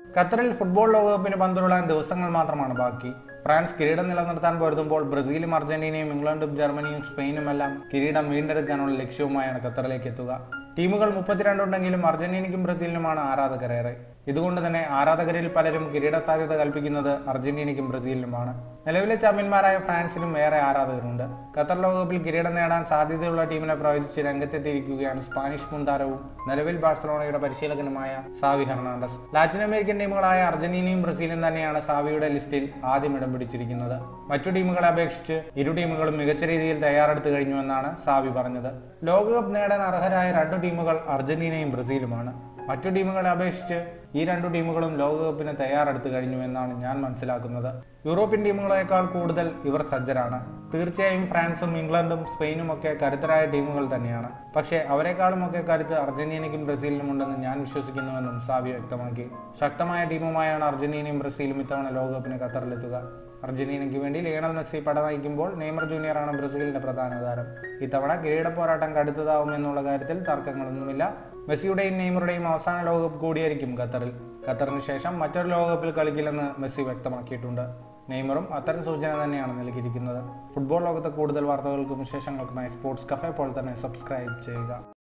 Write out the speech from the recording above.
ഖത്തറിൽ ഫുട്ബോൾ ലോകകപ്പിന് പന്തുരുളാൻ ദിവസങ്ങൾ മാത്രമാണ് ബാക്കി ഫ്രാൻസ് കിരീടം നിലനിർത്താൻ പൊരുതുമ്പോൾ ബ്രസീലും അർജന്റീനയും ഇംഗ്ലണ്ടും ജർമ്മനിയും സ്പെയിനും എല്ലാം കിരീടം വീണ്ടെടുക്കാനുള്ള ലക്ഷ്യവുമായാണ് ഖത്തറിലേക്ക് എത്തുക ടീമുകൾ മുപ്പത്തിരണ്ടുണ്ടെങ്കിലും അർജന്റീനയ്ക്കും ബ്രസീലിനുമാണ് ആരാധകരേറെ ഇതുകൊണ്ട് തന്നെ ആരാധകരിൽ പലരും കിരീട സാധ്യത കൽപ്പിക്കുന്നത് അർജന്റീനയ്ക്കും ബ്രസീലിനുമാണ് നിലവിലെ ചാമ്പ്യന്മാരായ ഫ്രാൻസിനും ഏറെ ആരാധകരുണ്ട് ഖത്തർ ലോകകപ്പിൽ കിരീടം നേടാൻ സാധ്യതയുള്ള ടീമിനെ പ്രവചിച്ച് രംഗത്തെത്തിയിരിക്കുകയാണ് സ്പാനിഷ് മുൻതാരവും നിലവിൽ ബാഴ്സലോണയുടെ പരിശീലകനുമായ സാവി ഹെർണാണ്ടസ് ലാറ്റിൻ അമേരിക്കൻ ടീമുകളായ അർജന്റീനയും ബ്രസീലും തന്നെയാണ് സാവിയുടെ ലിസ്റ്റിൽ ആദ്യം ഇടം പിടിച്ചിരിക്കുന്നത് മറ്റു ടീമുകളെ അപേക്ഷിച്ച് ഇരു ടീമുകളും മികച്ച രീതിയിൽ തയ്യാറെടുത്തു കഴിഞ്ഞുവെന്നാണ് സാവി പറഞ്ഞത് ലോകകപ്പ് നേടാൻ അർഹരായ രണ്ടു ടീമുകൾ അർജന്റീനയും ബ്രസീലുമാണ് മറ്റു ടീമുകളെ അപേക്ഷിച്ച് ഈ രണ്ടു ടീമുകളും ലോകകപ്പിന് തയ്യാറെടുത്തു കഴിഞ്ഞു എന്നാണ് ഞാൻ മനസ്സിലാക്കുന്നത് യൂറോപ്യൻ ടീമുകളെക്കാൾ കൂടുതൽ ഇവർ സജ്ജരാണ് തീർച്ചയായും ഫ്രാൻസും ഇംഗ്ലണ്ടും സ്പെയിനും ഒക്കെ കരുത്തരായ ടീമുകൾ തന്നെയാണ് പക്ഷേ അവരെക്കാളുമൊക്കെ കരുത്ത് അർജന്റീനയ്ക്കും ബ്രസീലിനും ഉണ്ടെന്ന് ഞാൻ വിശ്വസിക്കുന്നുവെന്നും സാവി വ്യക്തമാക്കി ശക്തമായ ടീമുമായാണ് അർജന്റീനയും ബ്രസീലും ഇത്തവണ ലോകകപ്പിന് ഖത്തറിലെത്തുക അർജന്റീനയ്ക്ക് വേണ്ടി ലിയണൽ മെസ്സി പട നയിക്കുമ്പോൾ നെയ്മർ ജൂനിയറാണ് ബ്രസീലിന്റെ പ്രധാന താരം ഇത്തവണ കിരീട പോരാട്ടം കടുത്തതാവും എന്നുള്ള കാര്യത്തിൽ തർക്കങ്ങളൊന്നുമില്ല മെസ്സിയുടെയും നെയ്മറുടെയും അവസാന ലോകകപ്പ് കൂടിയായിരിക്കും ഖത്തറിൽ ഖത്തറിന് ശേഷം മറ്റൊരു ലോകകപ്പിൽ കളിക്കില്ലെന്ന് മെസ്സി വ്യക്തമാക്കിയിട്ടുണ്ട് നെയ്മറും അത്തരം സൂചന തന്നെയാണ് നൽകിയിരിക്കുന്നത് ഫുട്ബോൾ ലോകത്തെ കൂടുതൽ വാർത്തകൾക്കും വിശേഷങ്ങൾക്കുമായി സ്പോർട്സ് കഫേ പോലെ തന്നെ സബ്സ്ക്രൈബ് ചെയ്യുക